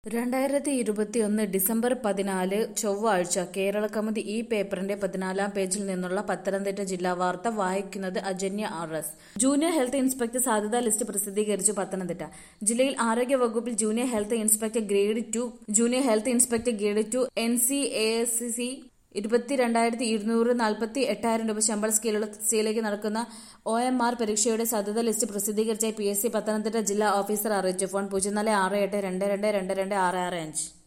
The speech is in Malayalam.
രണ്ടായിരത്തി ഇരുപത്തിയൊന്ന് ഡിസംബർ പതിനാല് ചൊവ്വാഴ്ച കേരളകൗമുദി ഈ പേപ്പറിന്റെ പതിനാലാം പേജിൽ നിന്നുള്ള പത്തനംതിട്ട ജില്ലാ വാർത്ത വായിക്കുന്നത് Ajanya R S junior health inspector സാധ്യതാ ലിസ്റ്റ് പ്രസിദ്ധീകരിച്ചു പത്തനംതിട്ട ജില്ലയിൽ ആരോഗ്യ വകുപ്പിൽ junior health inspector grade two junior health inspector grade two N C A S C ഇരുപത്തിരണ്ടായിരത്തി ഇരുന്നൂറ് നാൽപ്പത്തി എട്ടായിരം രൂപ ശമ്പള സ്കെയിലുള്ള തസ്തികയിലേക്ക് നടക്കുന്ന ഒ എം ആർ പരീക്ഷയുടെ സാധ്യതാ ലിസ്റ്റ് പ്രസിദ്ധീകരിച്ച പി എസ് സി പത്തനംതിട്ട ജില്ലാ ഓഫീസർ അറിയിച്ചു ഫോൺ പൂജ്യം നാല് ആറ് എട്ട് രണ്ട് രണ്ട് രണ്ട് രണ്ട് ആറ് ആറ് അഞ്ച്